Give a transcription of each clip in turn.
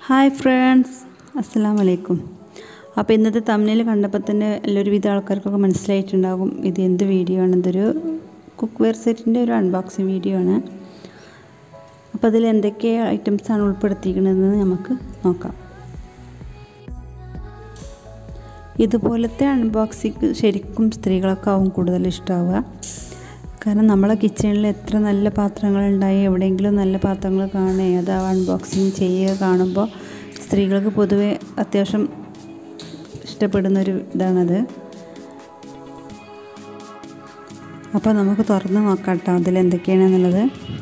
hi friends അസ്സലാമു അലൈക്കും അപ്പോൾ ഇന്നത്തെ തമ്മിൽ കണ്ടപ്പോൾ തന്നെ എല്ലാവരും ആൾക്കാർക്കൊക്കെ മനസ്സിലായിട്ടുണ്ടാകും ഇത് എന്ത് വീഡിയോ ആണ് ഇതൊരു കുക്ക് വെയർ സെറ്റിൻ്റെ ഒരു അൺബോക്സിങ് വീഡിയോ ആണ് അപ്പോൾ അതിൽ എന്തൊക്കെ ഐറ്റംസ് ആണ് ഉൾപ്പെടുത്തിയിരിക്കുന്നതെന്ന് നമുക്ക് നോക്കാം ഇതുപോലത്തെ അൺബോക്സിങ് ശരിക്കും സ്ത്രീകളൊക്കെ ആവും കൂടുതൽ ഇഷ്ടമാവുക കാരണം നമ്മളെ കിച്ചണിൽ എത്ര നല്ല പാത്രങ്ങളുണ്ടായി എവിടെയെങ്കിലും നല്ല പാത്രങ്ങൾ കാണുകയെ അത് അൺബോക്സിങ് ചെയ്യുക കാണുമ്പോൾ സ്ത്രീകൾക്ക് പൊതുവെ അത്യാവശ്യം ഇഷ്ടപ്പെടുന്നൊരു ഇതാണത് അപ്പോൾ നമുക്ക് തുറന്ന് നോക്കാം കേട്ടോ അതിൽ എന്തൊക്കെയാണെന്നുള്ളത്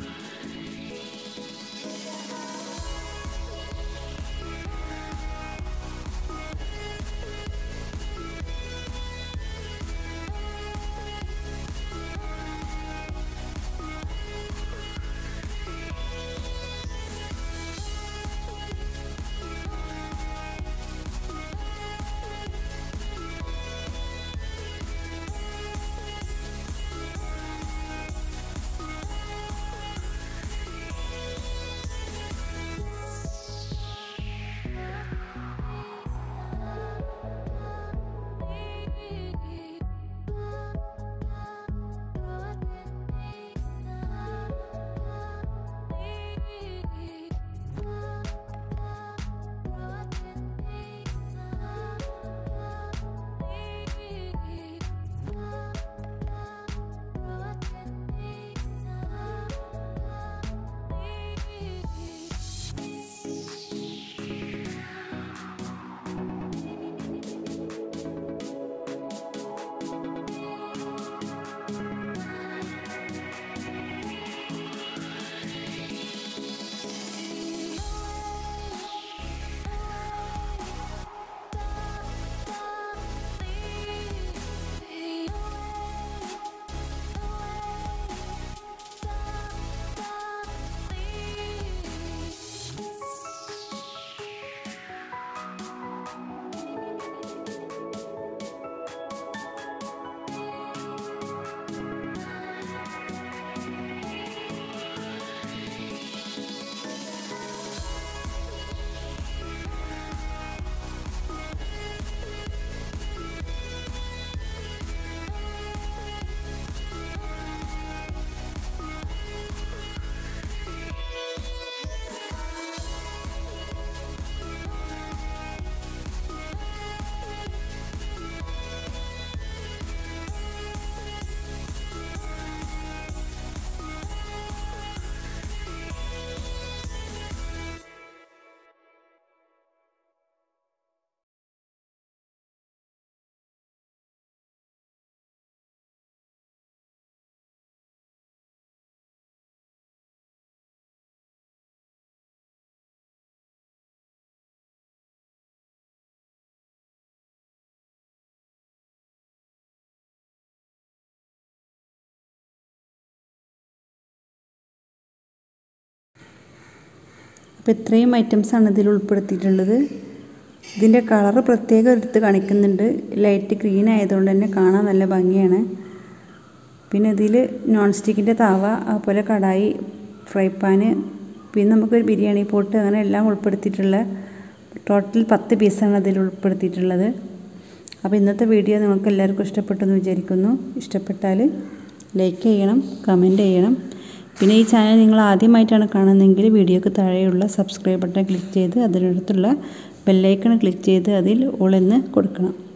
അപ്പോൾ ഇത്രയും ഐറ്റംസാണ് ഇതിൽ ഉൾപ്പെടുത്തിയിട്ടുള്ളത് ഇതിൻ്റെ കളറ് പ്രത്യേകം എടുത്ത് കാണിക്കുന്നുണ്ട് ലൈറ്റ് ഗ്രീൻ ആയതുകൊണ്ട് തന്നെ കാണാൻ നല്ല ഭംഗിയാണ് പിന്നെ ഇതിൽ നോൺ സ്റ്റിക്കിൻ്റെ താവ അതുപോലെ കടായി ഫ്രൈ പാന് പിന്നെ നമുക്കൊരു ബിരിയാണി പോട്ട് അങ്ങനെ എല്ലാം ഉൾപ്പെടുത്തിയിട്ടുള്ള ടോട്ടൽ പത്ത് പീസാണ് അതിൽ ഉൾപ്പെടുത്തിയിട്ടുള്ളത് അപ്പോൾ ഇന്നത്തെ വീഡിയോ നിങ്ങൾക്ക് എല്ലാവർക്കും ഇഷ്ടപ്പെട്ടെന്ന് വിചാരിക്കുന്നു ഇഷ്ടപ്പെട്ടാൽ ലൈക്ക് ചെയ്യണം കമൻറ്റ് ചെയ്യണം പിന്നെ ഈ ചാനൽ നിങ്ങൾ ആദ്യമായിട്ടാണ് കാണുന്നതെങ്കിൽ വീഡിയോക്ക് താഴെയുള്ള സബ്സ്ക്രൈബ് ബട്ടൺ ക്ലിക്ക് ചെയ്ത് അതിനടുത്തുള്ള ബെല്ലൈക്കൺ ക്ലിക്ക് ചെയ്ത് അതിൽ ഓൾ എന്ന് കൊടുക്കണം